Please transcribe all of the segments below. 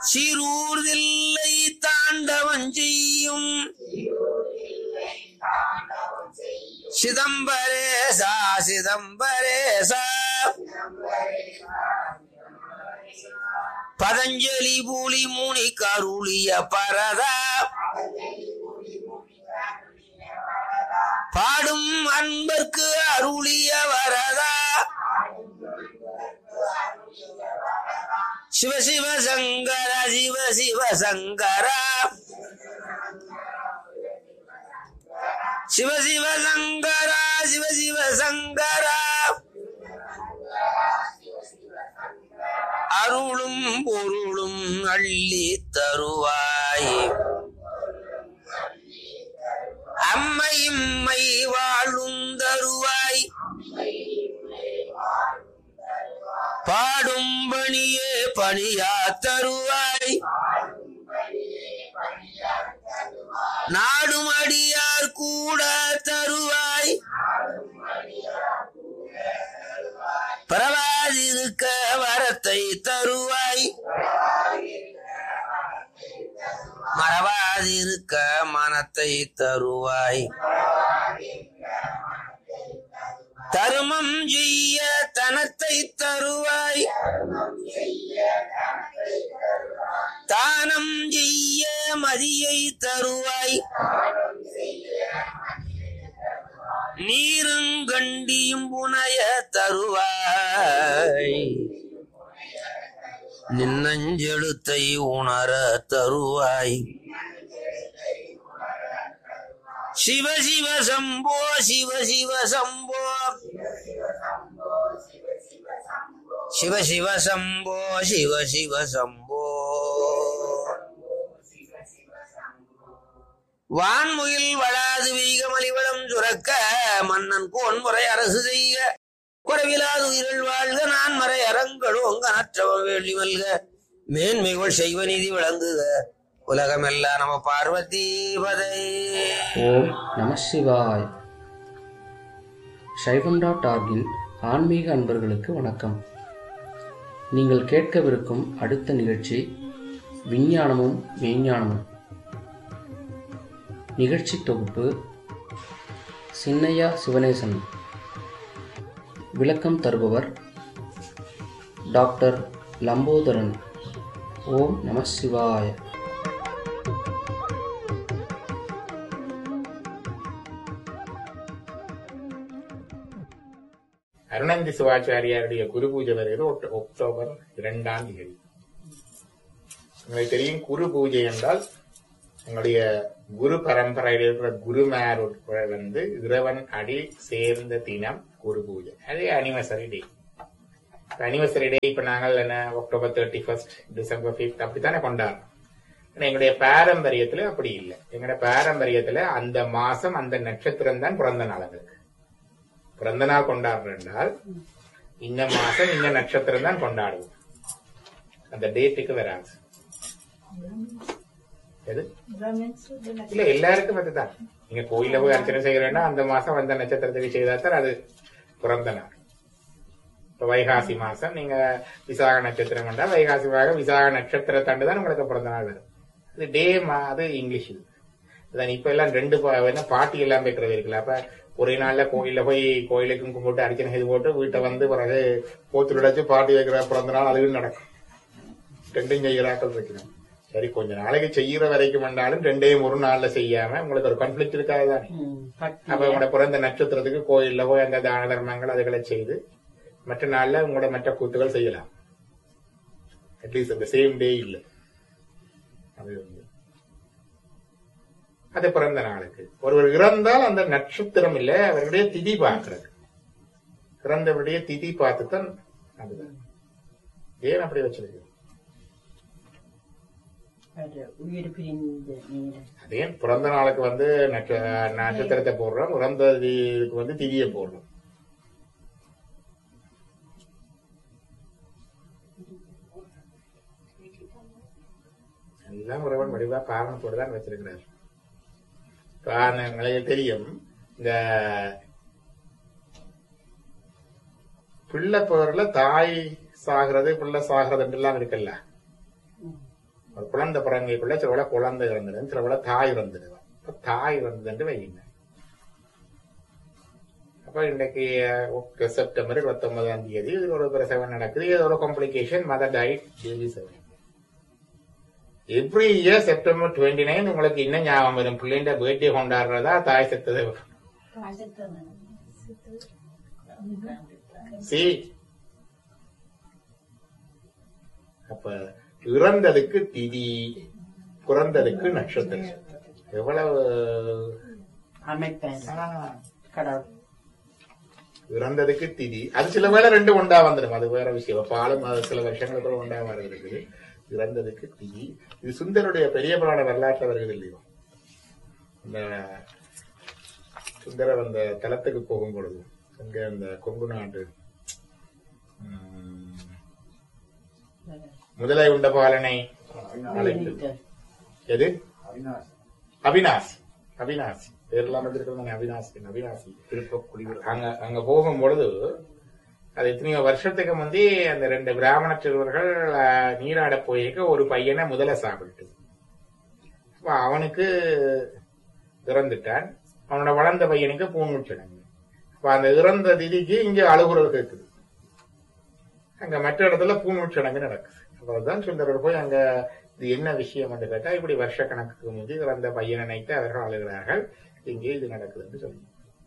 சீரூர்தில்லை தாண்டவம் செய்யும் சிதம்பரேசா சிதம்பரேசா பதஞ்சலி பூலி முனி கருளிய பரதா பாடும் அன்பர்க்கு அருளிய வரதா சிவ சிவ சங்கர சிவ சிவ சங்கரா சிவ சிவ சங்கரா சிவ சிவ சங்கரா அருளும் பொருளும் அள்ளி தருவாய் அம்மையும்மை வாழும் தருவாய் பாடும் பணியே பணியா தருவாய் நாடும் அடியார் கூட தருவாய் பரவாதிருக்க வரத்தை தருவாய் மறவாதிருக்க மனத்தை தருவாய் தருமம் செய்ய தனத்தை தருவாய் தானம் செய்ய மதியை தருவாய் நீருங்கண்டியும் புனைய தருவாய் நின்னஞ்செழுத்தை உணர தருவாய் சிவ சிவ சம்போ சிவ சிவ சம்போ சிவ சிவ சம்போ சிவ சிவ சம்போ வான்முகில் வளாது வீகமலிவளம் சுரக்க மன்னன் கோன்முறை அரசு செய்ய குறைவிலாது உயிர்கள் வாழ்க நான் மறை அறங்களோங்க நற்றவ வேள்வி மல்க மேன்மைகள் செய்வ நீதி விளங்குக உலகமெல்லாம் நம பார்வதி பதை ஓம் நம சிவாய் சைவம் டாட் ஆர்கின் ஆன்மீக அன்பர்களுக்கு வணக்கம் நீங்கள் கேட்கவிருக்கும் அடுத்த நிகழ்ச்சி விஞ்ஞானமும் மெய்ஞானமும் நிகழ்ச்சி தொகுப்பு சின்னையா சிவனேசன் விளக்கம் தருபவர் டாக்டர் லம்போதரன் ஓம் நம சிவாய அருணந்தி சிவாச்சாரியாருடைய குரு பூஜை வருகிறது ஒக்ட- அக்டோபர் இரண்டாம் தேதி உங்களுக்கு தெரியும் குரு பூஜை என்றால் உங்களுடைய குரு பரம்பரையில் இருக்கிற குருமார் உட்பட வந்து இறைவன் அடி சேர்ந்த தினம் குரு பூஜை அதே அனிவர்சரி டே அனிவர்சரி டே இப்ப நாங்கள் என்ன October thirty first December fifth அப்படித்தானே கொண்டாடுறோம் ஆனா எங்களுடைய பாரம்பரியத்துல அப்படி இல்லை எங்களுடைய பாரம்பரியத்துல அந்த மாசம் அந்த நட்சத்திரம் தான் பிறந்த நாள் எங்களுக்கு பிறந்த நாள் கொண்டாடுறோம் என்றால் இந்த மாசம் இந்த நட்சத்திரம் தான் கொண்டாடுவோம் அந்த டேட்டுக்கு வராது எது இல்ல எல்லாருக்கும் அதுதான் நீங்க கோயில போய் அர்ச்சனை செய்யறேன்னா அந்த மாசம் அந்த நட்சத்திரத்துக்கு செய்தா தான் அது பிறந்த நாள் இப்ப வைகாசி மாசம் நீங்க விசாக நட்சத்திரம் கொண்டா வைகாசி மாக விசாக நட்சத்திரத்தாண்டு தான் உங்களுக்கு பிறந்த நாள் வரும் இது டே மா அது இங்கிலீஷ் அதான் இப்ப எல்லாம் ரெண்டு பா- என்ன பாட்டி எல்லாம் வைக்கிறது இருக்குல்ல அப்ப ஒரே நாள்ல கோயில்ல போய் கோயிலுக்கும் கும்பிட்டு அர்ச்சனை செய்து போட்டு வீட்டை வந்து பிறகு போத்துல உடைச்சு பாட்டி வைக்கிற பிறந்த நாள் அதுவும் நடக்கும் ரெண்டும் செய்கிறாக்கள் வைக்கணும் சரி கொஞ்ச நாளைக்கு செய்யற வரைக்கும் வந்தாலும் ரெண்டையும் ஒரு நாள்ல செய்யாம உங்களுக்கு ஒரு கான்ஃபிளிக்ட் இருக்காது தானே அப்ப உங்களோட பிறந்த நட்சத்திரத்துக்கு கோயில்ல போய் அந்த தான தர்மங்கள் அதுகளை செய்து மற்ற நாள்ல உங்களோட மற்ற கூத்துகள் செய்யலாம் அட்லீஸ்ட் அந்த சேம் டே இல்ல அது வந்து அது பிறந்த நாளுக்கு ஒருவர் இறந்தால் அந்த நட்சத்திரம் இல்ல அவருடைய திதி பார்க்கிறது இறந்தவருடைய திதி பார்த்து தான் அதுதான் ஏன் அப்படி வச்சிருக்கு உயிர் பிரிந்த நேரம் அதே பிறந்த நாளுக்கு வந்து நட்ச- நட்சத்திரத்தை போடுறோம் இறந்த இதுக்கு வந்து திதியை போடுறோம் எல்லாம் உறவன் வடிவா காரணத்தோடு தான் வச்சிருக்கிறார் காரணங்களுக்கு தெரியும் இந்த பிள்ளை பேர்ல தாய் சாகிறது பிள்ளை சாகிறது எல்லாம் இருக்குல்ல ஒரு குழந்தை பிறங்கைக்குள்ள சில விட குழந்தை இறந்துடும் சில விட தாய் இறந்துடுவான் இப்ப தாய் இறந்துட்டு வைங்க அப்ப இன்னைக்கு அஹ், செப்டம்பர் இருபத்தி ஒன்பதாம் தேதி ஒரு பிரசவம் நடக்குது இது ஒரு complication mother died baby seven every year September twenty nine உங்களுக்கு இன்னும் ஞாபகம் வரும் பிள்ளைண்ட பர்த்டே கொண்டாடுறதா தாய் செத்தது சி அப்ப இறந்ததுக்கு திதி பிறந்ததுக்கு நட்சத்திரம் எவ்வளவு அமைப்பேன் ஆ, கடவுள் இறந்ததுக்கு திதி அது சில வேளை ரெண்டு ஒண்டா வந்துடும் அது வேற விஷயம் பாலும் அது சில வருஷங்களுக்கு ஒண்டா வருகிறது இறந்ததுக்கு திதி இது சுந்தருடைய பெரிய புராண வரலாற்று வருகிறது இல்லையோ இந்த சுந்தரர் அந்த தலத்துக்கு போகும் பொழுது அங்க அந்த கொங்கு நாட்டு உம், முதலை உண்ட பாலனை அழைத்து எது அவினாசி அவினாசி பேர்லாம் வந்திருக்கிறது அவினாசி அவினாசி திருப்பக்குடி அங்க அங்க போகும் பொழுது அது எத்தனையோ வருஷத்துக்கு முந்தி அந்த ரெண்டு பிராமண சிறுவர்கள் அஹ், நீராட போயிருக்க ஒரு பையனை முதல்ல சாப்பிட்டு அப்ப அவனுக்கு இறந்துட்டான் அவனோட வளர்ந்த பையனுக்கு பூங்குச்சடங்கு அப்ப அந்த இறந்த திதிக்கு இங்க அழுகுறல் கேட்குது அங்க மற்ற இடத்துல பூநூற்றடங்கு நடக்குது அப்ப அதுதான் சுந்தரர் போய் அங்க இது என்ன விஷயம் என்று கேட்டா இப்படி வருஷ கணக்குக்கு முந்தி இறந்த பையனை நினைத்து அவர்கள் அழுகிறார்கள் இங்கே இது நடக்குதுன்னு சொல்லி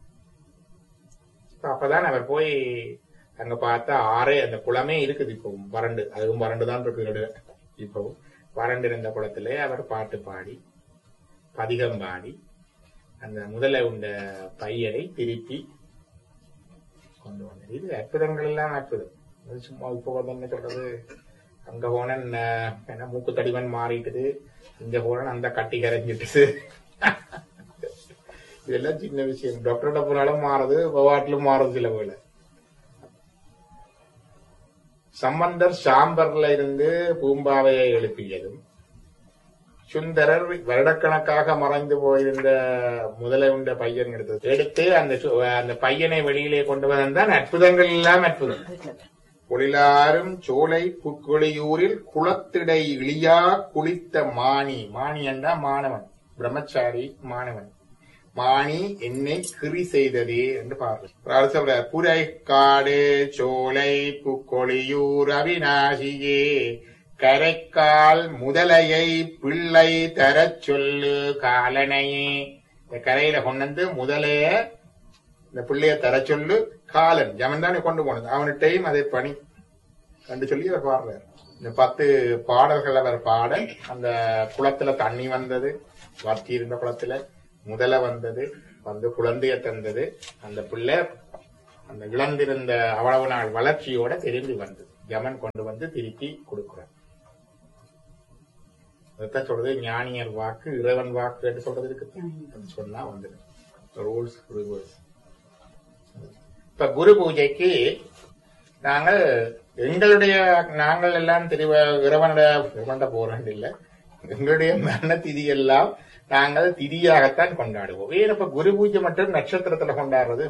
இப்ப அப்பதான் அவர் போய் அங்க பார்த்தா ஆறே அந்த குளமே இருக்குது இப்பவும் வறண்டு அதுவும் வறண்டு தான் இருக்கு இப்பவும் வறண்டு இருந்த குளத்திலே அவர் பாட்டு பாடி பதிகம் பாடி அந்த முதல்ல உண்ட பையனை திருப்பி கொண்டு வந்தார் இது அற்புதங்கள் எல்லாம் அற்புதம் அது சும்மா இப்ப வந்து என்ன சொல்றது அங்க போனேன் அஹ், என்ன மூக்கு தடிவன் மாறிட்டுது இங்க போனேன் அந்த கட்டி கரைஞ்சிட்டுது இதெல்லாம் சின்ன விஷயம் டாக்டர்கிட்ட போனாலும் மாறுது வாட்டிலும் மாறுது சில போல சம்பந்தர் சாம்பர்ல இருந்து பூம்பாவையை எழுப்பியதும் சுந்தரர் வருடக்கணக்காக மறைந்து போயிருந்த முதலை உண்ட பையன் எடுத்தது எடுத்து அந்த சு- அந்த பையனை வெளியிலே கொண்டு வந்தான் அற்புதங்கள் எல்லாம் அற்புதம் பொழிலாரும் சோலை புக்குழியூரில் குளத்திடை இழியா குளித்த மாணி மாணி என்றா மாணவன் பிரம்மச்சாரி மாணவன் மாணி என்னை கிரி செய்ததே என்று பார்க்கிறோம் சொல்றார் புரை காடு சோலை புக்கொழியூர் அவிநாசியே கரைக்கால் முதலையை பிள்ளை தரச் சொல்லு காலனையே இந்த கரையில கொண்டு வந்து முதலைய இந்த பிள்ளைய தர சொல்லு காலன் ஜமன் தானே கொண்டு போனது அவன்கிட்டையும் அதை பணி கண்டு சொல்லி அவர் பாடுறார் இந்த பத்து பாடல்கள் அவர் பாட அந்த குளத்துல தண்ணி வந்தது வத்தி இருந்த குளத்துல முதல வந்தது வந்து குழந்தைய தந்தது அந்த பிள்ளை அந்த இழந்திருந்த அவ்வளவு நாள் வளர்ச்சியோட திரும்பி வந்தது ஜமன் கொண்டு வந்து திருப்பி கொடுக்கிறார் அதைத்தான் சொல்றது ஞானியர் வாக்கு இறைவன் வாக்கு என்று சொல்றது இருக்கு அது சொன்னா வந்துடும் ரூல்ஸ் ரிவர்ஸ் இப்ப குரு பூஜைக்கு நாங்கள் எங்களுடைய நாங்கள் எல்லாம் திருவ இறைவனோட இறைவன்ட போறோம் இல்ல எங்களுடைய மரண திதி எல்லாம் நாங்கள் திதியாகத்தான் கொண்டாடுவோம் ஏன் இப்ப குரு பூஜை மட்டும் நட்சத்திரத்துல கொண்டாடுறது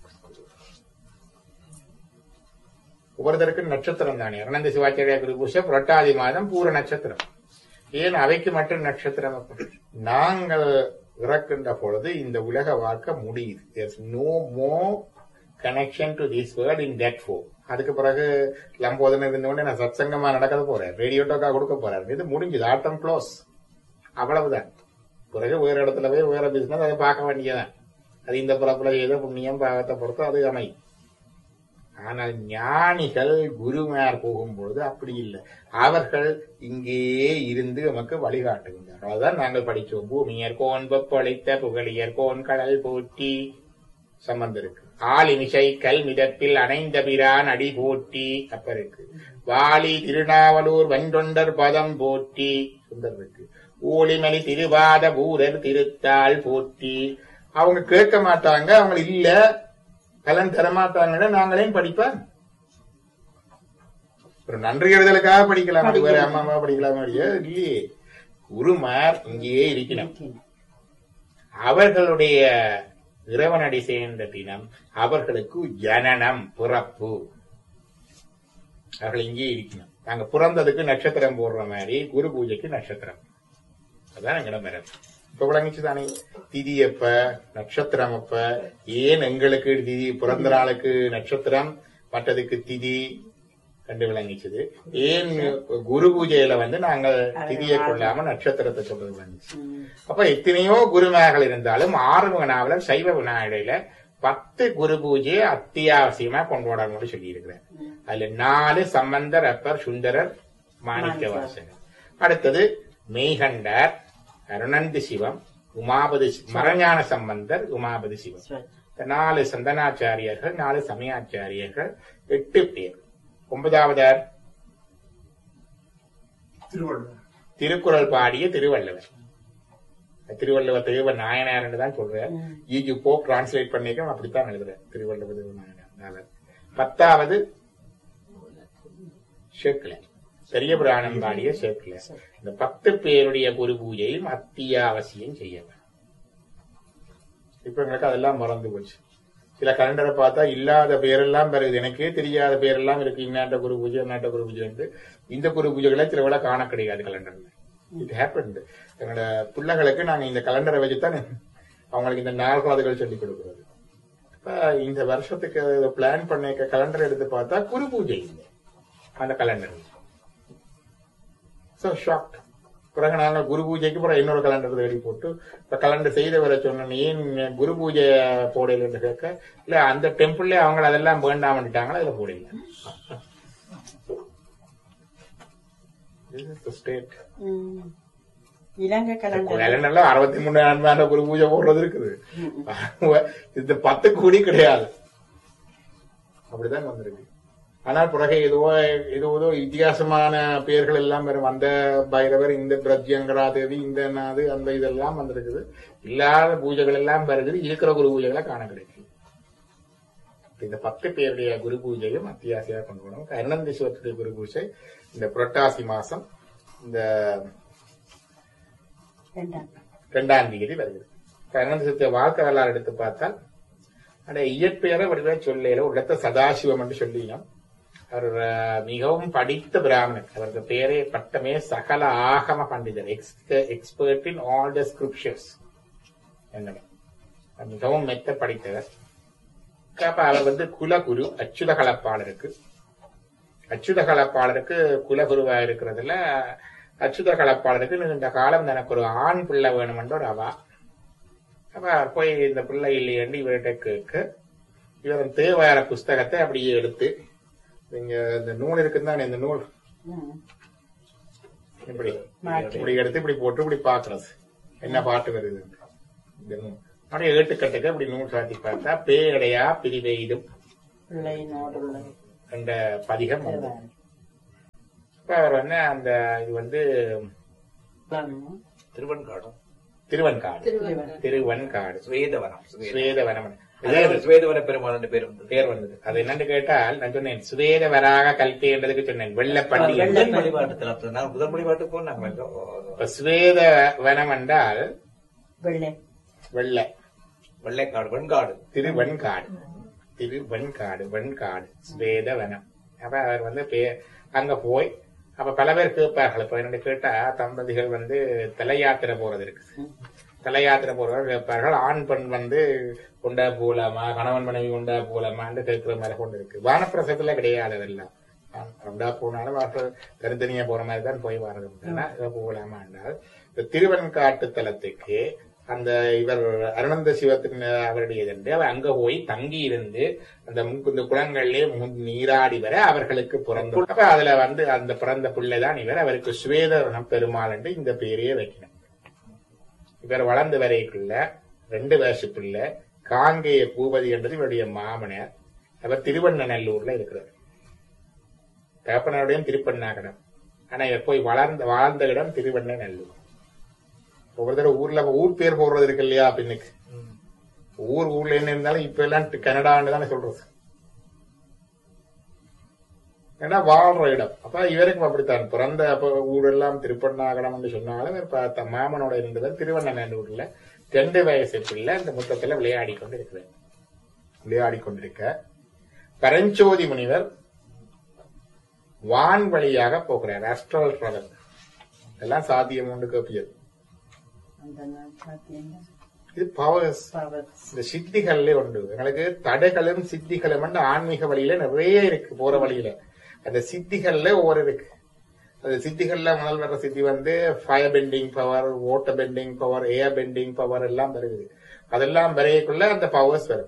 ஒவ்வொருத்தருக்கு நட்சத்திரம் தானே அனந்த சிவாச்சாரியா குரு பூஜை புரட்டாதி மாதம் பூர நட்சத்திரம் ஏன் அவைக்கு மட்டும் நட்சத்திரம் அப்ப? நாங்கள் இறக்கின்ற பொழுது இந்த உலக வாழ்க்கை முடியுது no more connection to this world in that for அதுக்கு பிறகு லம்போதனை இருந்த உடனே நான் சத்சங்கமா நடக்க போறேன் ரேடியோ டோக்கா கொடுக்க போறேன் இது முடிஞ்சது ஆட்டம் க்ளோஸ் அவ்வளவுதான் பிறகு வேற இடத்துல போய் வேற பிசினஸ் அதை பார்க்க வேண்டியதான் அது இந்த பிறப்புல ஏதோ புண்ணியம் பாவத்தை பொறுத்து அது அமையும் ஆனால் ஞானிகள் குருமார் போகும்பொழுது அப்படி இல்லை அவர்கள் இங்கேயே இருந்து நமக்கு வழிகாட்டுகின்றார்கள் அதுதான் நாங்கள் படிச்சோம் பூமியர் கோன் வெப்பொழித்த புகழியர் கோன் கடல் போற்றி சம்பந்தம் இருக்கு ஆளிமிசை கல் மிதப்பில் அணைந்த பிரான் அடி போற்றி அப்ப இருக்கு வாலி திருநாவலூர் வெண்டொண்டர் பதம் போற்றி சுந்தர் இருக்கு ஊழிமணி திருவாத பூரர் திருத்தாள் போற்றி அவங்க கேட்க மாட்டாங்க அவங்க இல்ல பலன் தர மாட்டாங்கன்னா நாங்களே படிப்பேன் ஒரு நன்றி எழுதலுக்காக படிக்கலாம் அது வேற அம்மா அம்மா படிக்கலாம் இல்லையே குருமார் இங்கேயே இருக்கணும் அவர்களுடைய இறைவனடி சேர்ந்த தினம் அவர்களுக்கு ஜனனம் பிறப்பு அவர்கள் இங்கே இருக்கணும் நாங்க பிறந்ததுக்கு நட்சத்திரம் போடுற மாதிரி குரு பூஜைக்கு நட்சத்திரம் அதான் எங்கட மரம் இப்ப விளங்கிச்சு தானே திதி எப்ப நட்சத்திரம் எப்ப ஏன் எங்களுக்கு திதி பிறந்த நாளுக்கு நட்சத்திரம் மற்றதுக்கு திதி கண்டு விளங்கிச்சது ஏன் குரு பூஜையில வந்து நாங்க திதியை கொள்ளாம நட்சத்திரத்தை சொல்றது விளங்கிச்சு அப்ப எத்தனையோ குருமார்கள் இருந்தாலும் ஆறுமுக நாவலர் சைவ விநாயகரில பத்து குரு பூஜையை அத்தியாவசியமா கொண்டாடணும்னு சொல்லி இருக்கிறேன் அதுல நாலு சம்பந்தர் அப்பர் சுந்தரர் மாணிக்க வாசகர் அடுத்தது மெய்கண்டார் அருணந்தி சிவம் உமாபதி சி- மரஞான சம்பந்தர் உமாபதி சிவம் இந்த நாலு சந்தனாச்சாரியர்கள் நாலு சமயாச்சாரியர்கள் எட்டு பேர் ஒன்பதாவதார் திருக்குறள் பாடிய திருவள்ளுவர் திருவள்ளுவர் தேவ நாயனார் தான் சொல்றார் ஈஜு போ டிரான்ஸ்லேட் பண்ணிக்க அப்படித்தான் எழுதுறேன் திருவள்ளுவர் தேவ நாயனார் பத்தாவது ஷேக்ல பெரிய புராணம் பாடிய ஷேக்ல இந்த பத்து பேருடைய குரு பூஜையும் அத்தியாவசியம் செய்ய வேண்டும் இப்ப எங்களுக்கு அதெல்லாம் மறந்து போச்சு சில கலண்டரை பார்த்தா இல்லாத பேரெல்லாம் வருது எனக்கே தெரியாத பேரெல்லாம் இருக்கு இன்னாட்ட குரு பூஜை இன்னாட்ட குரு பூஜை வந்து இந்த குரு பூஜைகளை சில விட காண கிடையாது கலண்டர்ல இட் ஹேப்பன் எங்களோட பிள்ளைகளுக்கு நாங்க இந்த கலண்டரை வச்சுதான் அவங்களுக்கு இந்த நாள்காதுகள் சொல்லி கொடுக்கிறது இப்ப இந்த வருஷத்துக்கு பிளான் பண்ணிக்க கலண்டர் எடுத்து பார்த்தா குரு பூஜை இல்லை அந்த கலண்டர் சோ ஷாக் பிறகு நாங்க குரு பூஜைக்கு பிறகு இன்னொரு கலண்டர் தேடி போட்டு இப்ப கலண்டர் செய்த வர சொன்னேன் ஏன் குரு பூஜை போடலன்னு கேட்க இல்ல அந்த டெம்பிள்ல அவங்க அதெல்லாம் வேண்டாமட்டாங்களா அதுல போடல ஸ்டேட் இலங்கை கலண்டர் கலண்டர்ல அறுபத்தி மூணு ஆண்டு குரு பூஜை போடுறது இருக்குது இந்த பத்து கோடி கிடையாது அப்படிதான் வந்திருக்கு ஆனால் பிறகு ஏதோ ஏதோ ஏதோ வித்தியாசமான பெயர்கள் எல்லாம் வரும் அந்த பைரவர் இந்த பிரத்யங்கரா தேவி இந்த நாது அந்த இதெல்லாம் வந்திருக்குது இல்லாத பூஜைகள் எல்லாம் வருது இருக்கிற குரு பூஜைகளை காண கிடைக்கும் இந்த பத்து பேருடைய குரு பூஜையும் அத்தியாவசியாக கொண்டு போகணும் கருணந்தீஸ்வரத்துடைய குரு பூஜை இந்த புரட்டாசி மாசம் இந்த வேண்டாம் இரண்டாம் தேதி வருகிறது கருணந்தீஸ்வரத்தை வாழ்க்கை வரலாறு எடுத்து பார்த்தால் அந்த இயற்பெயரை வடிவ சொல்லையில ஒரு இடத்த சதாசிவம் என்று சொல்லினோம் அவர் அஹ், மிகவும் படித்த பிராமணன் அவருக்கு பேரே பட்டமே சகல ஆகம பண்டிதர் expert in all the scriptures என்னங்க அவர் மிகவும் மெத்த படித்தவர் அப்ப அவர் வந்து குலகுரு அச்சுத கலப்பாளருக்கு அச்சுத கலப்பாளருக்கு குலகுருவா இருக்கிறதுல அச்சுத கலப்பாளருக்கு இந்த காலம் எனக்கு ஒரு ஆண் பிள்ளை வேணுமென்ற ஒரு அவா அப்ப போய் இந்த பிள்ளை இல்லையன்னு இவர்கிட்ட கேட்க இவர் தேவார புஸ்தகத்தை அப்படியே எடுத்து இங்க இந்த நூல் இருக்குன்னு இந்த நூல் ம். இப்படி மாற்றி. இப்படி எடுத்து இப்படி போட்டு இப்படி பாக்குறது என்ன பாட்டு வருது இந்த நூல் அப்படியே ஏட்டுக்கட்டுக்கு இப்படி நூல் சாத்தி பார்த்தா பேயடையா பிரிவெய்தும் பிள்ளையினோடு உள்ளது என்ற பதிகம் வந்து இப்ப அவர் வந்து அந்த இது வந்து திருவாரூர். திருவன்காடும் திருவன்காடு திருவள்ளுவர். திருவன்காடு சுவேதவனம் சுவேதவனம் அதாவது சுவேதவன பெருமாள் என்ற பேர் வந்தது பேர் வந்தது அது என்னன்னு கேட்டால் நான் சொன்னேன் சுவேத வராக கல்கின்றதுக்கு சொன்னேன் வெள்ளப்பள்ளி வெள்ளை- முதல் வழிபாட்டு அப்ப நான் முதல் வழிபாட்டு போனாங்க இப்ப சுவேத வனம் என்றால் வெள்ளை வெள்ளை வெள்ளைக்காடு வெண்காடு திருவெண்காடு திருவெண்காடு வெண்காடு சுவேத வனம் அப்ப அவர் வந்து பே- அங்க போய் அப்ப பல பேர் கேட்பார்கள் இப்ப என்ன கேட்டா தம்பதிகள் வந்து தலை யாத்திரை போறது இருக்கு தலை யாத்திரை போறவர்கள் கேட்பார்கள் ஆண் பெண் வந்து கொண்டா போலாமா கணவன் மனைவி கொண்டா போலாமான்னு கேட்கிற மாதிரி கொண்டு இருக்கு வானப்பிரசத்துல கிடையாது அதெல்லாம் கொண்டா போனாலும் வாசல் தனித்தனியா போற மாதிரி தான் போய் வரது ஆனா இதை போகலாமா என்றால் இந்த திருவெண்காட்டு தலத்துக்கு அந்த இவர் அருணந்த சிவத்தின் அவருடையது என்று அவர் அங்க போய் தங்கி இருந்து அந்த முக்கு- இந்த குளங்களிலே மு- நீராடி வர அவர்களுக்கு பிறந்த அப்ப அதுல வந்து அந்த பிறந்த பிள்ளைதான் இவர் அவருக்கு சுவேதவனம் பெருமாள் என்று இந்த பேரையே வைக்கணும் இவர் வளர்ந்து வரைக்குள்ள ரெண்டு வயசு பிள்ளை காங்கேய பூபதி என்றது இவருடைய மாமனார் அவர் திருவண்ணநல்லூர்ல இருக்கிறார் தகப்பனருடைய திருப்பண்ணாகடம் ஆனா இவர் போய் வளர்ந்த வாழ்ந்த இடம் திருவண்ணநல்லூர் ஒவ்வொரு தடவை ஊர்ல ஊர் பேர் போடுறது இருக்கு இல்லையா பின்னுக்கு ஊர் ஊர்ல என்ன இருந்தாலும் இப்ப எல்லாம் கனடான்னு தானே சொல்றது ஏன்னா வாழ்ற இடம் அப்ப இவருக்கும் அப்படித்தான் பிறந்த அப்ப ஊரெல்லாம் திருப்பண்ணாகடம் என்று சொன்னாலும் இவர் பார்த்த மாமனோட இருந்தவர் திருவண்ணநல்லூர்ல ரெண்டு வயசு பிள்ளை இந்த முத்தத்துல விளையாடி கொண்டு இருக்கிறார் விளையாடி கொண்டிருக்க பரஞ்சோதி முனிவர் வான் வழியாக போகிறார் அஸ்ட்ரல் டிராவல் எல்லாம் சாத்தியம் உண்டு கேப்பியது அந்த நாள் பார்த்தீங்கன்னா இது பவர்ஸ் பவர்ஸ் இந்த சித்திகள்ல உண்டு எங்களுக்கு தடைகளும் சித்திகளும் வந்து ஆன்மீக வழியில நிறைய இருக்கு போற வழியில அந்த சித்திகள்ல ஒவ்வொரு இருக்கு அந்த சித்திகள்ல முதல் வர்ற சித்தி வந்து fire bending power water bending power air bending power எல்லாம் வருது அதெல்லாம் வரையக்குள்ள அந்த பவர்ஸ் வரும்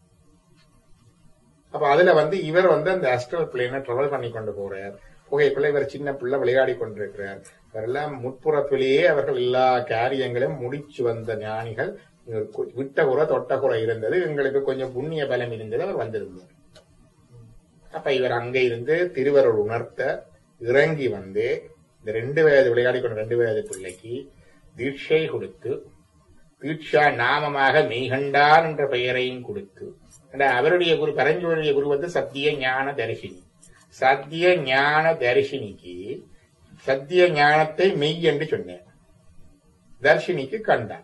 அப்ப அதுல வந்து இவர் வந்து அந்த அஸ்ட்ரல் பிளேனை டிராவல் பண்ணி கொண்டு போறார் புகைக்குள்ள இவர் சின்ன பிள்ளை விளையாடி கொண்டிருக்கிறார் இவரெல்லாம் முற்புறத்திலேயே அவர்கள் எல்லா காரியங்களையும் முடிச்சு வந்த ஞானிகள் இவர் கு- விட்ட குறை தொட்ட குறை இருந்தது எங்களுக்கு கொஞ்சம் புண்ணிய பலம் இருந்தது அவர் வந்திருந்தார் அப்ப இவர் அங்க இருந்து திருவருள் உணர்த்த இறங்கி வந்து இந்த ரெண்டு வயது விளையாடி கொண்ட ரெண்டு வயது பிள்ளைக்கு தீட்சை கொடுத்து தீட்சா நாமமாக மெய்கண்டான் என்ற பெயரையும் கொடுத்து அந்த அவருடைய குரு பரஞ்சோருடைய குரு வந்து சத்திய ஞான தரிசினி சத்திய ஞான தரிசினிக்கு சத்திய ஞானத்தை மெய் என்று சொன்னேன் தர்ஷினிக்கு கண்டார்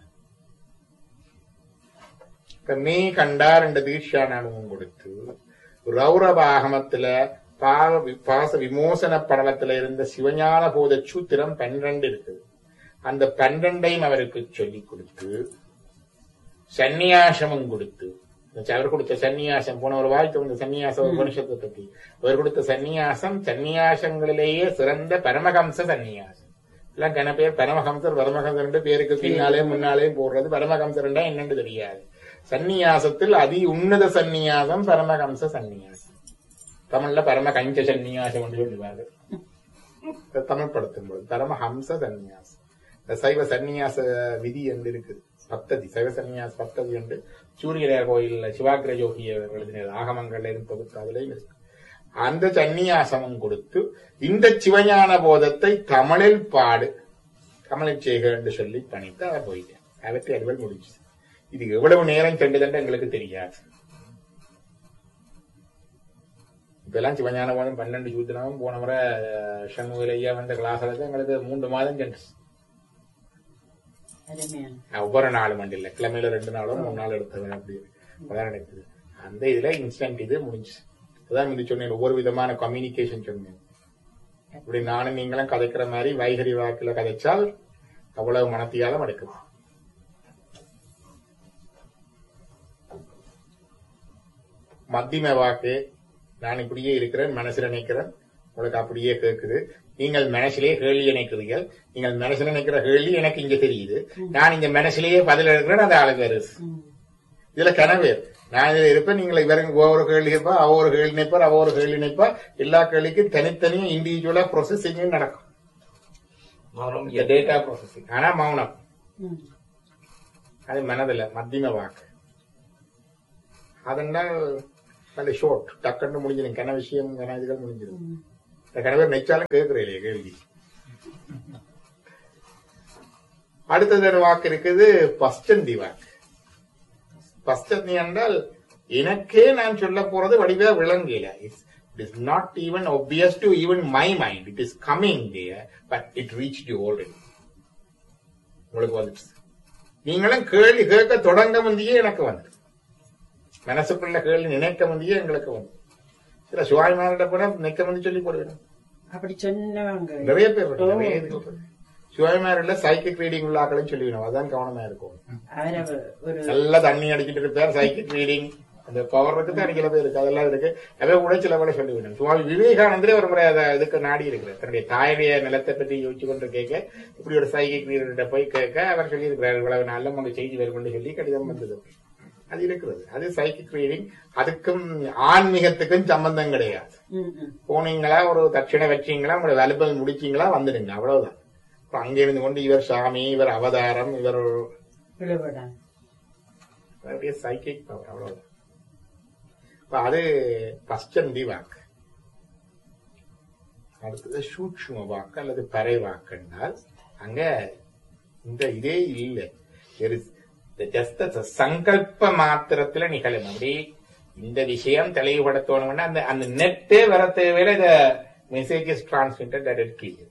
இப்ப மெய் கண்டார் என்ற தீட்சா நாமமும் கொடுத்து ரௌரவ ஆகமத்துல பாவ வி- பாச விமோசன படலத்துல இருந்த சிவஞான போத சூத்திரம் பன்னிரண்டு இருக்குது அந்த பன்னிரண்டையும் அவருக்கு சொல்லிக் கொடுத்து சந்நியாசமும் கொடுத்து அவர் கொடுத்த சந்நியாசம் போன ஒரு வாழ்த்து வந்த சந்நியாச உபனிஷத்தை பத்தி அவர் கொடுத்த சந்நியாசம் சந்நியாசங்களிலேயே சிறந்த பரமஹம்ச சந்நியாசம் எல்லாம் கன பேர் பரமஹம்சர் பரமஹம்சர் பேருக்கு பின்னாலே முன்னாலே போடுறது பரமஹம்சர்ண்டா என்னன்னு தெரியாது சந்நியாசத்தில் அதி உன்னத சந்நியாசம் பரமஹம்ச சந்நியாசம் தமிழ்ல பரம கஞ்ச சந்நியாசம் என்று சொல்லுவாரு இதை தமிழ்படுத்தும் போது பரமஹம்ச சந்நியாசம் இந்த சைவ சந்நியாச விதி என்று இருக்குது பத்ததி சைவ சந்நியாச பத்ததி என்று சூரியனர் கோயில்ல சிவாகிர யோகி அவர் எழுதின ஆகமங்கள்ல இருந்து தொகுத்து அதுலயும் இருக்கு அந்த சந்நியாசமும் கொடுத்து இந்த சிவஞான போதத்தை தமிழில் பாடு தமிழில் செய்க என்று சொல்லி பணித்து அவர் போயிட்டேன் அவற்றை அறிவல் முடிச்சு இது எவ்வளவு நேரம் சென்றதுன்னு எங்களுக்கு தெரியாது இப்பெல்லாம் சிவஞான போதம் பன்னெண்டு சூத்திரமும் போன முறை அஹ், சண்முகர் ஐயா வந்த கிளாஸ்ல எங்களுக்கு மூன்று மாதம் சென்று அருமையான ஒவ்வொரு நாலு மண்டி இல்ல கிழமையில ரெண்டு நாளோ மூணு நாள் எடுத்தது அப்படி அதான் நடக்குது அந்த இதுல இன்ஸ்டன்ட் இது முடிஞ்சு அதான் முந்தி சொன்னேன் ஒவ்வொரு விதமான கம்யூனிகேஷன் சொன்னேன் இப்படி நானும் நீங்களும் கதைக்கிற மாதிரி வைகரி வாக்குல கதைச்சால் அவ்வளவு மனத்தியாலும் எடுக்குது மத்தியம வாக்கு நான் இப்படியே இருக்கிறேன் மனசுல நினைக்கிறேன் உங்களுக்கு அப்படியே கேட்குது நீங்கள் மனசிலே கேள்வி நினைக்கிறீர்கள் நீங்கள் மனசுல நினைக்கிற கேள்வி எனக்கு இங்க தெரியுது நான் இங்க மனசிலேயே பதில் எடுக்கிறேன் அது ஆளுக்கு வருது ம். இதுல கனவேர் நான் இதுல இருப்பேன் நீங்கள் இவருக்கு ஒவ்வொரு கேள்வி கேட்பா அவ ஒரு கேள்வி நினைப்பார் அவ ஒரு கேள்வி நினைப்பா எல்லா கேள்விக்கும் தனித்தனியும் இண்டிவிஜுவலா ப்ரொசஸிங் நடக்கும் மௌனம் இந்த டேட்டா ப்ராசஸிங் ஆனா மௌனம் ம். அது மனதில் மத்தியம வாக்கு அதெல்லாம் நல்ல ஷோர்ட் டக்குன்னு முடிஞ்சிடும் கன விஷயம் கன இதுகள் முடிஞ்சிடும் ம். இந்த கணவர் நெச்சாலும் கேட்கிறேன் இல்லையா கேள்வி அடுத்தது ஒரு வாக்கு இருக்குது பஸ்டந்தி வாக்கு பஸ்டந்தி என்றால் எனக்கே நான் சொல்ல போறது வடிவா விளங்கல it is not even obvious to even my mind it is coming there but it reach you already உங்களுக்கு வந்துச்சு நீங்களும் கேள்வி கேட்க தொடங்க முந்தையே எனக்கு வந்து மனசுக்குள்ள கேள்வி நினைக்க முந்தையே எங்களுக்கு வந்து சில சுவாமிமார்கிட்ட கூட நினைக்க வந்து சொல்லி போடுவேன் அப்படி சொன்னவங்க நிறைய பேர் இருக்கு, நிறைய இதுக்கு இருக்கு. சிவகுமாரில் சைக்கிக் ரீடிங் உள்ளாக்களும் சொல்லிவிடும் அதான் கவனமா இருக்கும் அவரை ஒரு நல்லா தண்ணி அடிச்சிட்டு இருப்பார் சைக்கிக் ரீடிங் அந்த பவர் இருக்கு தான் சில பேர் இருக்கு அதெல்லாம் இருக்கு அதை கூட சில கூட சொல்லிவிடும் சுவாமி விவேகானந்தரே ஒரு முறை அதை இதுக்கு நாடி இருக்கிறார் தன்னுடைய தாயுடைய நிலத்தை பற்றி யோசிச்சு கொண்டு கேட்க இப்படி ஒரு சைக்கிக் ரீடர்கிட்ட போய் கேட்க அவர் சொல்லியிருக்கிறார் இவ்வளவு நல்ல உங்க செய்தி வரும் சொல்லி கடிதம் வந்தது அது இருக்கிறது அது சைக்கிக் ரீடிங் அதுக்கும் ஆன்மீகத்துக்கும் சம்பந்தம் கிடையாது ம், ம். போனீங்களா ஒரு தட்சிணை வச்சீங்களா உங்களோட வேலைபல் முடிச்சீங்களா வந்துடுங்க அவ்வளவுதான் இப்ப அங்க இருந்து கொண்டு இவர் சாமி இவர் அவதாரம் இவர் விழுவிடான் சைக்கிக் பவர் அவ்வளவுதான் இப்ப அது பஸ்டந்தி வாக்கு அடுத்தது சூட்சும வாக்கு அல்லது பறை வாக்குன்னால் அங்க இந்த இதே இல்லை ஜஸ்ட் சங்கல்ப மாத்திரத்துல நிகழும் அப்படி இந்த விஷயம் தெளிவுபடுத்தணும்னா அந்த அந்த நெட்டே வர தேவையில இந்த message is transmitted that it clear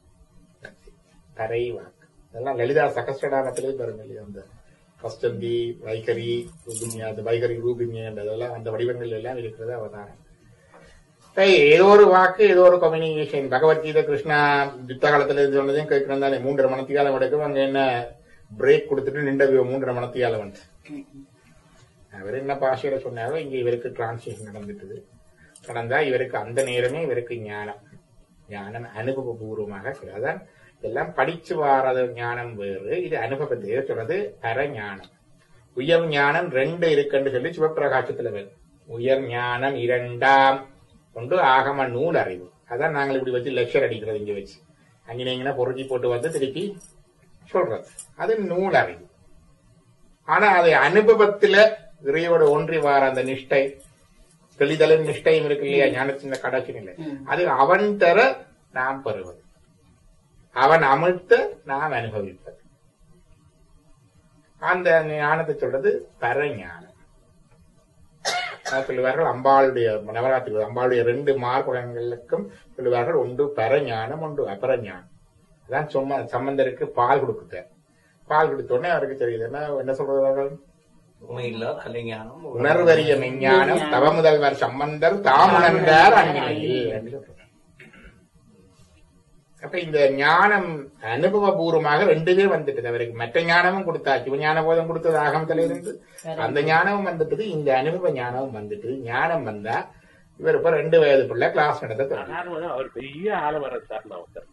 தரை வாக்கு இதெல்லாம் லலிதா சகஸ்டடானத்திலே வரும் இல்லையா அந்த கஸ்டந்தி வைகரி ரூபின்யா அந்த வைகரி ரூபின்யா அதெல்லாம் அந்த வடிவங்கள் எல்லாம் இருக்கிறது அவதாரம் ஏய், ஏதோ ஒரு வாக்கு ஏதோ ஒரு கம்யூனிகேஷன் பகவத்கீதை கிருஷ்ணா யுத்த காலத்துல இது சொன்னதையும் கேட்கிறோம் தானே மூன்றரை மணத்தியாலம் எடுக்கும் அங்க என்ன பிரேக் கொடுத்துட்டு நின்ற மூன்றரை மணத்தியாலம் வந்து அவர் என்ன பாஷையில சொன்னாரோ இங்க இவருக்கு டிரான்ஸ்லேஷன் நடந்துட்டுது நடந்தா இவருக்கு அந்த நேரமே இவருக்கு ஞானம் ஞானம் அனுபவபூர்வமாக சொல்லுது. அதான் இதெல்லாம் படிச்சு வாரது ஞானம் வேறு இது அனுபவத்தை சொல்றது பரஞானம் உயர் ஞானம் ரெண்டு இருக்குன்னு சொல்லி சிவப்பிரகாசத்துல வேறு உயர் ஞானம் இரண்டாம் ஒன்று ஆகம நூல் அறிவு அதான் நாங்கள் இப்படி வச்சு லெக்சர் அடிக்கிறது இங்க வச்சு அங்கே பொறுக்கி போட்டு வந்து திருப்பி சொல்றது அது நூல் அறிவு ஆனா அதை அனுபவத்துல இறையோட ஒன்றி வார அந்த நிஷ்டை தெளிதலும் நிஷ்டையும் இருக்கு இல்லையா ஞானத்தின் கடாட்சி நிலை அது அவன் தர நாம் பெறுவது அவன் அமிழ்த்த நாம் அனுபவிப்பது அந்த ஞானத்தை சொல்றது பரஞானம் அதாவது சொல்லுவார்கள் அம்பாளுடைய நவராத்திரி அம்பாளுடைய ரெண்டு மார்புடங்களுக்கும் சொல்லுவார்கள் ஒன்று பரஞானம் ஒன்று அபரஞானம் அதான் சும்மா சம்பந்தருக்கு பால் கொடுக்குறார் பால் கொடுத்த உடனே அவருக்கு தெரியுது என்ன என்ன சொல்றார்கள் உண்மையில்லா கலைஞானம் உணர்வறிய மெஞ்ஞானம் தவ முதல்வர் சம்பந்தர் தாமுணர்ந்தார் அந்நிலையில் என்று சொல்றார். அப்ப இந்த ஞானம் அனுபவபூர்வமாக ரெண்டு பேர் வந்துட்டு அவருக்கு மற்ற ஞானமும் கொடுத்தா சிவஞான போதம் கொடுத்தது ஆகமத்தில இருந்து அந்த ஞானமும் வந்துட்டு இந்த அனுபவ ஞானமும் வந்துட்டு ஞானம் வந்தா இவர் இப்ப ரெண்டு வயது பிள்ளை கிளாஸ் நடத்த தொடங்கி காரணம் அவர் பெரிய ஆலமரம் சார் நான் ஒருத்தர்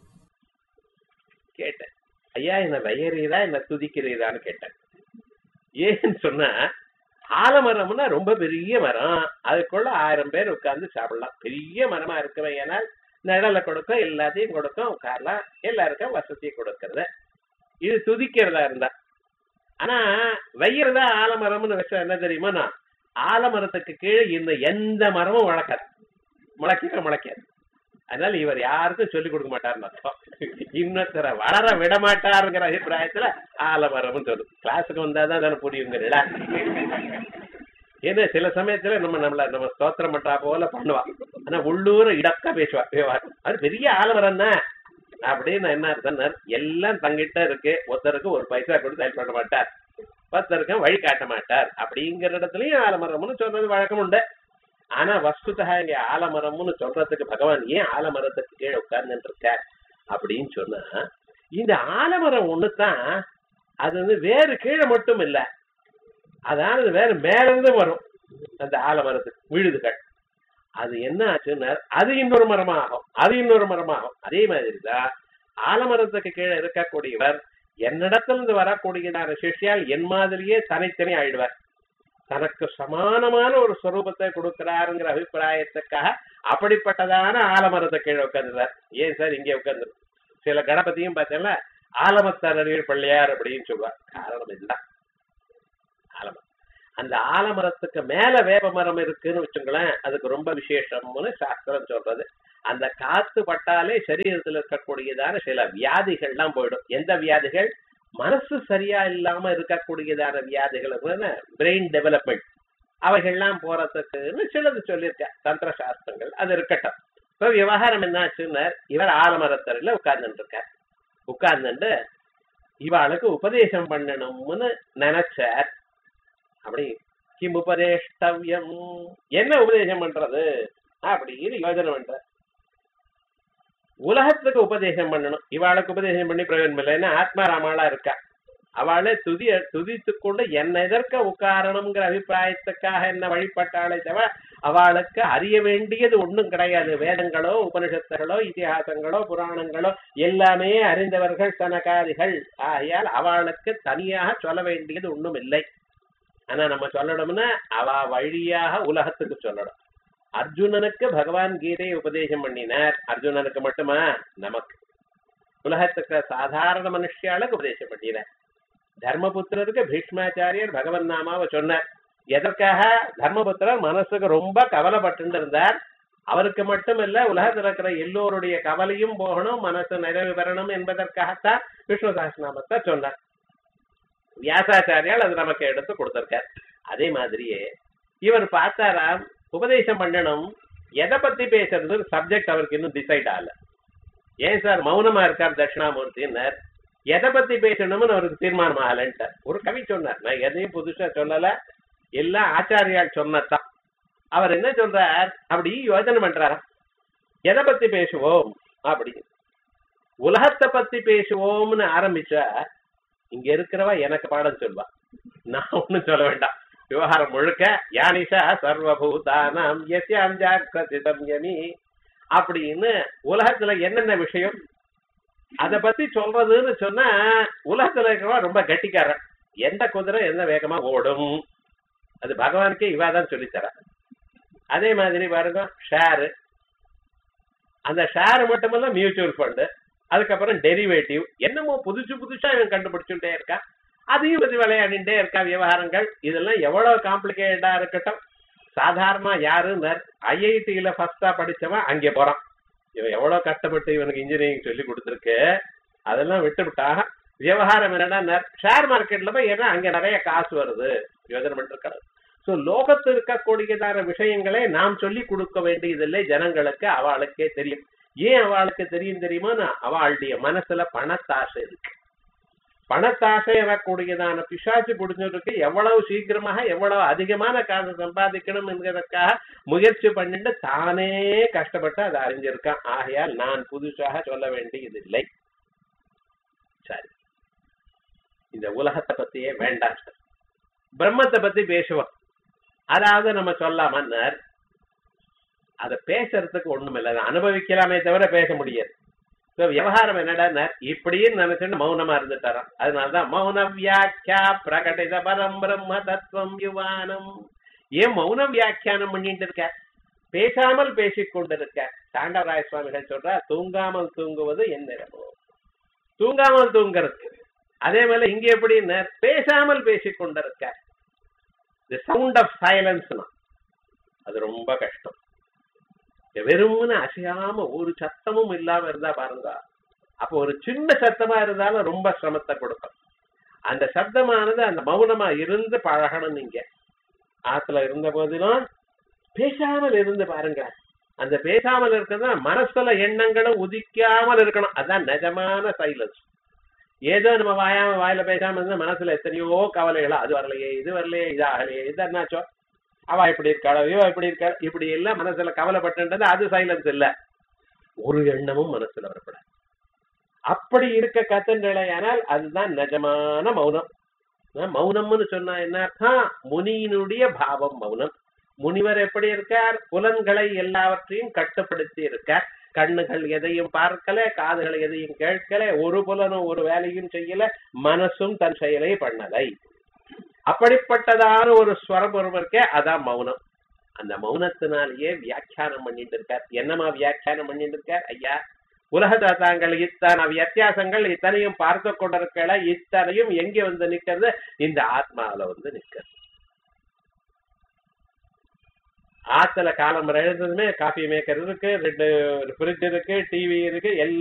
கேட்டேன் ஐயா என்ன வயறீரா என்ன துதிக்கிறீரான்னு கேட்டேன் ஏன்னு சொன்னா ஆலமரம்னா ரொம்ப பெரிய மரம் அதுக்குள்ள ஆயிரம் பேர் உட்கார்ந்து சாப்பிடலாம் பெரிய மரமா இருக்கவே ஏனால் நிழலை கொடுக்கும் எல்லாத்தையும் கொடுக்கும் உட்காரலாம் எல்லாருக்கும் வசதியை கொடுக்கறது இது துதிக்கிறதா இருந்தா ஆனா வையறதா ஆலமரம்னு வச்சா என்ன தெரியுமா நான் ஆலமரத்துக்கு கீழே இந்த எந்த மரமும் வளர்க்காது முளைக்கவே முளைக்காது அதனால இவர் யாருக்கும் சொல்லிக் கொடுக்க மாட்டாருன்னு அர்த்தம் இன்னொருத்தர வளர விட மாட்டாருங்கிற அபிப்பிராயத்துல ஆலமரம்னு சொல்லு கிளாஸுக்கு வந்தாதான் தானே புரியுங்கிறா ஏன்னா சில சமயத்துல நம்ம நம்மள நம்ம ஸ்தோத்திரம் பண்றா போல பண்ணுவா ஆனா உள்ளூர இடக்கா பேசுவா விவகாரம் அது பெரிய ஆலமரம் தான் அப்படின்னு என்ன அர்த்தம் எல்லாம் தங்கிட்ட இருக்கு ஒருத்தருக்கு ஒரு பைசா கொடுத்து ஹெல்ப் பண்ண மாட்டார் ஒருத்தருக்கு வழி காட்ட மாட்டார் அப்படிங்கிற இடத்துலயும் ஆலமரம்னு சொல்றது வழக்கம் உண்டு ஆனா வஸ்துதா இங்க ஆலமரம்னு சொல்றதுக்கு பகவான் ஏன் ஆலமரத்துக்கு கீழே உட்கார்ந்துட்டு இருக்கார் அப்படின்னு சொன்னா இந்த ஆலமரம் ஒண்ணுதான் அது வந்து வேறு கீழே மட்டும் இல்ல அதாவது வேற மேல இருந்து வரும் அந்த ஆலமரத்துக்கு விழுதுகள் அது என்ன ஆச்சுன்னா அது இன்னொரு மரமாகும் அது இன்னொரு மரமாகும் அதே மாதிரி தான் ஆலமரத்துக்கு கீழே இருக்கக்கூடியவர் என்னிடத்துல இருந்து வரக்கூடியதான சிஷ்யால் என் மாதிரியே தனித்தனி ஆயிடுவார் தனக்கு சமானமான ஒரு ஸ்வரூபத்தை கொடுக்கிறாருங்கிற அபிப்பிராயத்துக்காக அப்படிப்பட்டதான ஆலமரத்தை கீழே உட்காந்துறார் ஏன் சார் இங்கே உட்காந்து சில கணபதியும் பார்த்தீங்கன்னா ஆலமத்தரணியர் பிள்ளையார் அப்படின்னு சொல்லுவார் காரணம் இதுதான் ஆலமரம் அந்த ஆலமரத்துக்கு மேல வேப்ப மரம் இருக்குன்னு வச்சுங்களேன் அதுக்கு ரொம்ப விசேஷம்னு சாஸ்திரம் சொல்றது அந்த காத்து பட்டாலே சரீரத்தில் இருக்கக்கூடியதான சில வியாதிகள்லாம் போயிடும் எந்த வியாதிகள் மனசு சரியா இல்லாம இருக்கக்கூடியதான வியாதிகள் பிரெயின் டெவலப்மெண்ட் அவைகள்லாம் போறதுக்குன்னு சிலது சொல்லியிருக்கேன் தந்திர சாஸ்திரங்கள் அது இருக்கட்டும் இப்ப விவகாரம் என்னாச்சுன்னு இவர் ஆலமரத்தரையில உட்கார்ந்துட்டு இருக்கார் உட்கார்ந்துட்டு இவாளுக்கு உபதேசம் பண்ணணும்னு நினைச்சார் அப்படி கிம் உபதேஷ்டவ்யம் என்ன உபதேசம் பண்றது அப்படின்னு யோஜனை பண்ற உலகத்துக்கு உபதேசம் பண்ணணும் இவாளுக்கு உபதேசம் பண்ணி பிரயோஜனம் இல்லை ஏன்னா ஆத்மாராமாளா இருக்கா அவளை துதி துதித்து கொண்டு என்ன எதற்க உட்காரணுங்கிற அபிப்பிராயத்துக்காக என்ன வழிபட்டாலே தவிர அவளுக்கு அறிய வேண்டியது ஒண்ணும் கிடையாது வேதங்களோ உபனிஷத்துகளோ இதிகாசங்களோ புராணங்களோ எல்லாமே அறிந்தவர்கள் சனகாதிகள் ஆகையால் அவளுக்கு தனியாக சொல்ல வேண்டியது ஒண்ணும் இல்லை ஆனா நம்ம சொல்லணும்னா அவ வழியாக உலகத்துக்கு சொல்லணும் அர்ஜுனனுக்கு பகவான் கீதையை உபதேசம் பண்ணினார் அர்ஜுனனுக்கு மட்டுமா நமக்கு உலகத்துக்கு சாதாரண மனுஷியாளுக்கு உபதேசம் பண்ணினார் தர்மபுத்திரருக்கு பீஷ்மாச்சாரியர் பகவன் நாமாவை சொன்னார் எதற்காக தர்மபுத்திரர் மனசுக்கு ரொம்ப கவலைப்பட்டு இருந்தார் அவருக்கு மட்டுமல்ல உலகத்தில் இருக்கிற எல்லோருடைய கவலையும் போகணும் மனசு நிறைவு பெறணும் என்பதற்காகத்தான் விஷ்ணு சாஸ்திரநாமத்தை சொன்னார் வியாசாச்சாரியால் அது நமக்கு எடுத்து கொடுத்திருக்கார் அதே மாதிரியே இவர் பார்த்தாராம் உபதேசம் பண்ணணும் எதை பத்தி பேசுறது சப்ஜெக்ட் அவருக்கு இன்னும் டிசைட் ஆகல ஏன் சார் மௌனமா இருக்கார் தட்சிணாமூர்த்தின்னார் எதை பத்தி பேசணும்னு அவருக்கு தீர்மானம் ஆகலன்ட்டார் ஒரு கவி சொன்னார் நான் எதையும் புதுசா சொல்லல எல்லாம் ஆச்சாரியால் சொன்னதான் அவர் என்ன சொல்றார் அப்படி யோஜனை பண்றாராம் எதை பத்தி பேசுவோம் அப்படின்னு உலகத்தை பத்தி பேசுவோம்னு ஆரம்பிச்சா இங்க இருக்கிறவா எனக்கு பாடம் சொல்வா நான் ஒண்ணும் சொல்ல வேண்டாம் விவகாரம் முழுக்க யானிஷா சர்வபூதானாம் யஸ்யாம் ஜாக்கிரதிதம் யமி அப்படின்னு உலகத்துல என்னென்ன விஷயம் அத பத்தி சொல்றதுன்னு சொன்னா உலகத்துல இருக்கிறவா ரொம்ப கட்டிக்காரன் எந்த குதிரை எந்த வேகமா ஓடும் அது பகவானுக்கே இவாதான் சொல்லித்தர அதே மாதிரி பாருங்க ஷேரு அந்த ஷேர் மட்டுமல்ல மியூச்சுவல் ஃபண்டு அதுக்கப்புறம் டெரிவேட்டிவ் என்னமோ புதுசு புதுசா இவன் கண்டுபிடிச்சுட்டே இருக்கான் அதையும் பத்தி விளையாடிட்டே இருக்கா விவகாரங்கள் இதெல்லாம் எவ்வளவு காம்ப்ளிகேட்டடா இருக்கட்டும் சாதாரணமா யாரு ஐஐடியில ஃபர்ஸ்டா படிச்சவன் அங்கே போறான் இவன் எவ்வளவு கஷ்டப்பட்டு இவனுக்கு இன்ஜினியரிங் சொல்லி கொடுத்துருக்கு அதெல்லாம் விட்டு விட்டா விவகாரம் என்னன்னா ஷேர் மார்க்கெட்ல போய் ஏன்னா அங்க நிறைய காசு வருது யோஜனை பண்ணிருக்கிறது சோ லோகத்தில் இருக்கக்கூடியதான விஷயங்களை நாம் சொல்லி கொடுக்க வேண்டியதில்லை ஜனங்களுக்கு அவளுக்கே தெரியும் ஏன் அவளுக்கு தெரியும் தெரியுமா அவளுடைய மனசுல பணத்தாசை இருக்கு பணத்தாசை வரக்கூடியதான பிசாசு பிடிச்சிருக்கு எவ்வளவு சீக்கிரமாக எவ்வளவு அதிகமான காசு சம்பாதிக்கணும் என்கிறதுக்காக முயற்சி பண்ணிட்டு தானே கஷ்டப்பட்டு அதை அறிஞ்சிருக்கான் ஆகையால் நான் புதுசாக சொல்ல வேண்டியதில்லை சரி இந்த உலகத்தை பத்தியே வேண்டாம் சார் பிரம்மத்தை பத்தி பேசுவோம் அதாவது நம்ம சொல்லாமன்னர் அதை பேசுறதுக்கு ஒண்ணும் இல்லை அதை அனுபவிக்கலாமே தவிர பேச முடியாது So, விவகாரம் என்னடா இப்படின்னு நினைச்சுட்டு மௌனமா இருந்துட்டாராம் அதனாலதான் மௌன வியாக்கியா பிரகடித பரம் பிரம்ம தத்துவம் யுவானம் ஏன் மௌன வியாக்கியானம் பண்ணிட்டு இருக்க பேசாமல் பேசிக் கொண்டிருக்க தாண்டவராய சுவாமிகள் சொல்ற தூங்காமல் தூங்குவது என்னிடமோ தூங்காமல் தூங்குறது அதே போல இங்க எப்படின்னு பேசாமல் பேசிக் கொண்டிருக்க தி சவுண்ட் ஆஃப் சைலன்ஸ் அது ரொம்ப கஷ்டம் வெறும்னு அசையாம ஒரு சத்தமும் இல்லாம இருந்தா பாருங்க அப்போ ஒரு சின்ன சத்தமா இருந்தாலும் ரொம்ப சிரமத்தை கொடுக்கும் அந்த சப்தமானது அந்த மௌனமா இருந்து பழகணும் நீங்க ஆத்துல இருந்த போதிலும் பேசாமல் இருந்து பாருங்க அந்த பேசாமல் இருக்கிறது மனசுல எண்ணங்களும் உதிக்காமல் இருக்கணும் அதான் நிஜமான சைலன்ஸ் ஏதோ நம்ம வாயாம வாயில பேசாம இருந்தா மனசுல எத்தனையோ கவலைகளோ அது வரலையே இது வரலையே இது ஆகலையே இது என்னாச்சோ அவ இப்படி இருக்காளோ இவ இப்படி இருக்கா இப்படி எல்லாம் மனசுல கவலைப்பட்டுன்றது அது சைலன்ஸ் இல்ல ஒரு எண்ணமும் மனசுல வரப்படாது அப்படி இருக்க கத்துன்றலையானால் அதுதான் நிஜமான மௌனம் மௌனம்னு சொன்னா என்ன அர்த்தம் முனியினுடைய பாவம் மௌனம் முனிவர் எப்படி இருக்கார் புலன்களை எல்லாவற்றையும் கட்டுப்படுத்தி இருக்கார் கண்ணுகள் எதையும் பார்க்கல காதுகள் எதையும் கேட்கல ஒரு புலனும் ஒரு வேலையும் செய்யல மனசும் தன் செயலை பண்ணலை அப்படிப்பட்டதான ஒரு ஸ்வரம் ஒருவருக்கே அதான் மௌனம் அந்த மௌனத்தினாலேயே வியாக்கியானம் பண்ணிட்டு இருக்கார் என்னமா வியாக்கியானம் பண்ணிட்டு இருக்கார் ஐயா உலகத்தை தாங்கள் இத்தனை வித்தியாசங்கள் இத்தனையும் பார்த்து கொண்டிருக்கல இத்தனையும் எங்க வந்து நிக்கிறது இந்த ஆத்மாவில வந்து நிக்கிறது ஆத்துல காலம் எழுந்ததுமே காஃபி மேக்கர் இருக்கு ரெண்டு ஃப்ரிட்ஜ் இருக்கு டிவி இருக்கு எல்லாம்